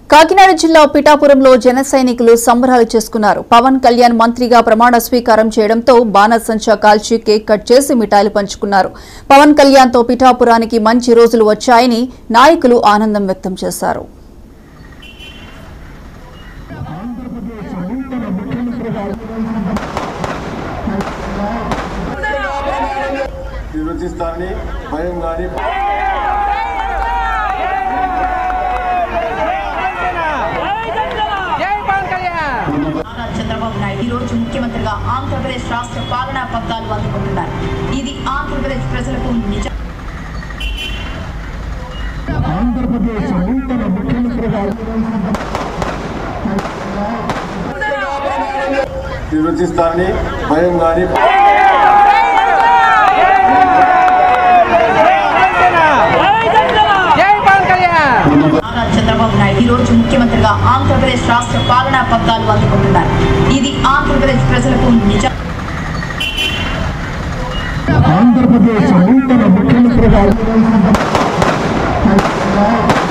కాకినాడ జిల్లా పిఠాపురంలో జన సైనికులు సంబరాలు చేసుకున్నారు పవన్ కళ్యాణ్ మంత్రిగా ప్రమాణ స్వీకారం చేయడంతో బాణసంచా కాల్చి కేక్ కట్ చేసి మిఠాయిలు పంచుకున్నారు పవన్ కళ్యాణ్ తో పిఠాపురానికి మంచి రోజులు వచ్చాయని నాయకులు ఆనందం వ్యక్తం చేశారు నిర్వచిస్తానని భయం కానీ జై పవన్ కళ్యాణ్ నారా చంద్రబాబు నాయుడు ఈ రోజు ముఖ్యమంత్రిగా ఆంధ్రప్రదేశ్ రాష్ట్ర పాలనా పత్రాలు అందుకుంటున్నారు ఇది ఆంధ్రప్రదేశ్ ప్రజలకు నిజ నిర్వచిస్తానని భయం కానీ జై పవన్ కళ్యాణ్ నారా చంద్రబాబు నాయుడు ఈ రోజు ముఖ్యమంత్రిగా ఆంధ్రప్రదేశ్ రాష్ట్ర పాలనా పత్రాలు అందుకుంటున్నారు ఇది ఆంధ్రప్రదేశ్ ప్రజలకు నిజ ఆంధ్రప్రదేశ్ నూతన ముఖ్యమంత్రిగా